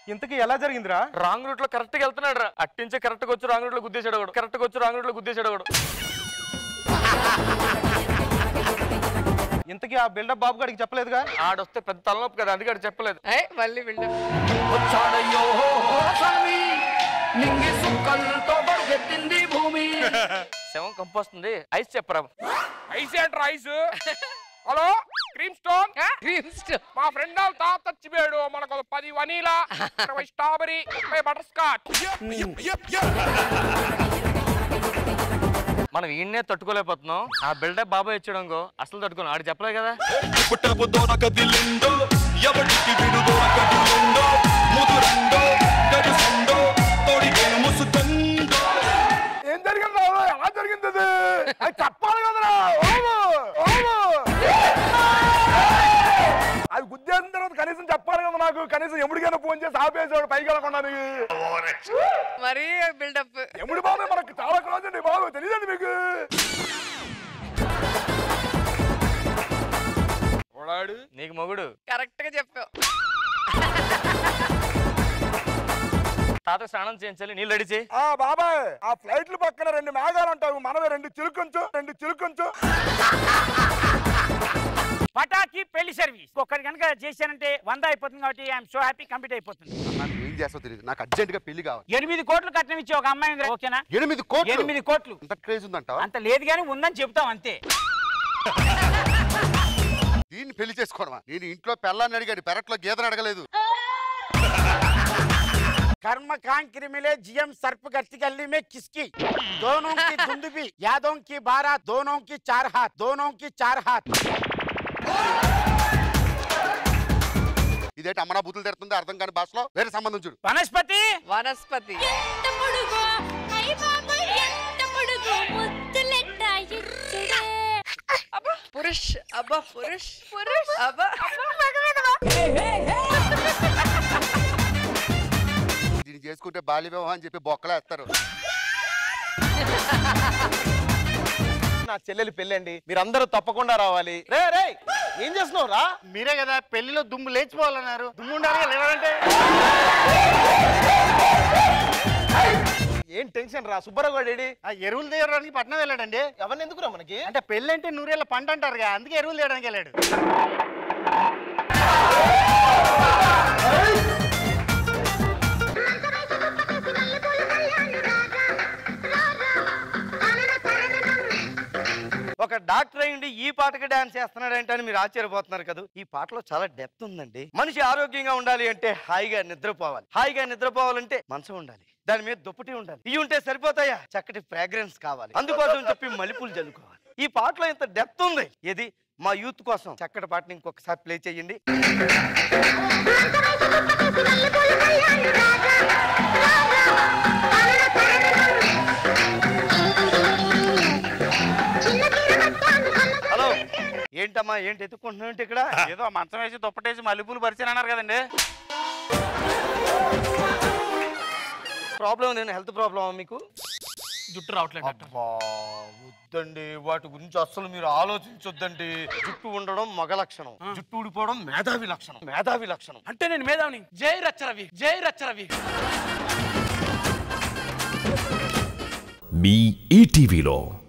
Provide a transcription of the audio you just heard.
ఇంతకీ ఎలా జరిగిందిరా రాంగ్ రూట్ లో కరెక్ట్ గా వెళ్తున్నాడు రా అట్టించే కరెక్ట్ గా వచ్చి రాంగ్ రూట్ లో గుద్దేశాడు ఒకడు కరెక్ట్ గా వచ్చి రాంగ్ రూట్ లో గుద్దేశాడు ఒకడు ఇంతకీ ఆ బిల్డప్ బాబు గారికి చెప్పలేదుగా ఆడొస్తే పెద్ద తలనొప్పి కదా అందుకే ఆడు చెప్పలేదు ఏయ్, మళ్ళీ బిల్డప్ వచ్చాడయ్యో స్వామి నింగి సుక్కలతో బరుగెత్తింది భూమి శవం కంపోస్తుంది ఐస్ చెప్పరా ఐస్ ఏంట్రా ice hello cream stone cream stone మా ఫ్రెండ్ వాళ్ళ తాత చచ్చిపోయాడు మనకు ఒక పది వనీలా ఇరవై స్ట్రాబెరీ ముప్పై బటర్ స్కాచ్ మనం ఈయన్నే తట్టుకోలేకపోతున్నాం ఆ బిల్డప్ బాబాయ్ వచ్చాడు అసలు తట్టుకోను ఆడు చెప్పలేదు కదా పుట్టపు దొరకదిలిండో ఎవడికి విడు దొరకదిలిండో ముదురండో గడుసండో తొడిగేను ముసుకండో ఏం జరిగింది రావు? ఎలా జరిగింది అది అది చెప్పాలి కదరా ఓము, ఓము. అది గుద్దేసిన తర్వాత కనీసం చెప్పాలి కదా నాకు కనీసం ఎముడికైనా ఫోన్ చేసి ఆపేసాడు పైకి వెళ్ళకుండా మరీ బిల్డప్ ఎముడి బాబు మనకు చాలా క్లోజ్ అండి బాబు తెలియదండి మీకు వాడు నీకు మొగుడు కరెక్ట్ గా చెప్పావు తాత స్నానం చేయించాలి నీళ్ళు అడిచి ఆ బాబాయ్ ఆ ఫ్లైట్లు పక్కన రెండు మేఘాలు అంటావు మనమే రెండు చిలుకొంచు రెండు చిలుకొంచు పటాకి పెళ్లి సర్వీస్ ఒక్కటి కనుక చేశానంటే వంద అయిపోతుంది కాబట్టి ఐఎమ్ సో హ్యాపీ కంప్లీట్ అయిపోతుంది నాకు ఏం చేస్తావు తెలియదు నాకు అర్జెంట్ గా పెళ్లి కావాలి ఎనిమిది కోట్లు కట్నం ఇచ్చి ఒక అమ్మాయి ఉంది ఓకేనా ఎనిమిది కోట్లు ఎనిమిది కోట్లు అంత క్రేజ్ ఉందంటావా అంత లేదు కానీ ఉందని చెప్తాం అంతే దీన్ని పెళ్లి చేసుకోవడమా నేను ఇంట్లో పెళ్ళాన్ని అడిగాడు పెరట్లో గీతను అడగలేదు कर्म कांकरी मिले जीएम सर्प करती गली में किसकी दोनों की धुंध भी यादों की बारह दोनों की चार हाथ दोनों की चार हाथ ఇదేంటి అమ్మనా బూతులు తిడుతుంది అర్థం కాని భాషలో వేరే సంబంధం చూడు వనస్పతి వనస్పతి ఎంత పొడుగు అయ్య బాబోయ్ ఎంత పొడుగు ముద్దులెట్ట ఇచ్చుడే అబ్బా పురుష్ అబ్బా పురుష్ పురుష్ అబ్బా దీన్ని చేసుకుంటే బాల్య వివాహం అని చెప్పి బొక్కలేస్తారు నా చెల్లెలి పెళ్ళి అండి మీరందరూ తప్పకుండా రావాలి రే రే ఏం చేస్తున్నావు రా మీరే కదా పెళ్లిలో దుమ్ము లేచిపోవాలన్నారు దుమ్ము ఉండాలి కదా, లేదంటే ఏం టెన్షన్ రా సుబ్బారావు గారు ఆ ఎరువులు తీయడానికి పట్నం వెళ్ళాడండి ఎవరిని ఎందుకురా మనకి అంటే పెళ్ళి అంటే నూరేళ్ళ పంట అంటారుగా అందుకే ఎరువులు తీయడానికి వెళ్ళాడు ఒక డాక్టర్ అయ్యండి ఈ పాటకి డాన్స్ చేస్తున్నాడంటే అని మీరు ఆశ్చర్యపోతున్నారు కదా ఈ పాటలో చాలా డెప్త్ ఉందండి మనిషి ఆరోగ్యంగా ఉండాలి అంటే హాయిగా నిద్రపోవాలి హాయిగా నిద్రపోవాలంటే మంచం ఉండాలి దాని మీద దుప్పటి ఉండాలి ఇవి ఉంటే సరిపోతాయా చక్కటి ఫ్రాగ్రెన్స్ కావాలి అందుకోసం చెప్పి మల్లెపూలు జల్లుకోవాలి ఈ పాటలో ఇంత డెప్త్ ఉంది ఇది మా యూత్ కోసం చక్కటి పాటని ఇంకొకసారి ప్లే చేయండి హలో ఏంటమ్మా ఏంటి ఎత్తుకుంటున్నావు ఇక్కడ ఏదో మంచం వేసి దుప్పటేసి మల్లెపూలు పరిచయం అన్నారు కదండి ప్రాబ్లం నేను హెల్త్ ప్రాబ్లమ్ మీకు జుట్టు రావట్లేదు అబ్బా, వద్దండి వాటి గురించి అస్సలు మీరు ఆలోచించొద్దండి జుట్టు ఉండడం మగ లక్షణం జుట్టు ఊడిపోవడం మేధావి లక్షణం మేధావి లక్షణం అంటే నేను మేధావిని జై రచ్చరవి జై రచ్చరవి మీ ఈటీవీలో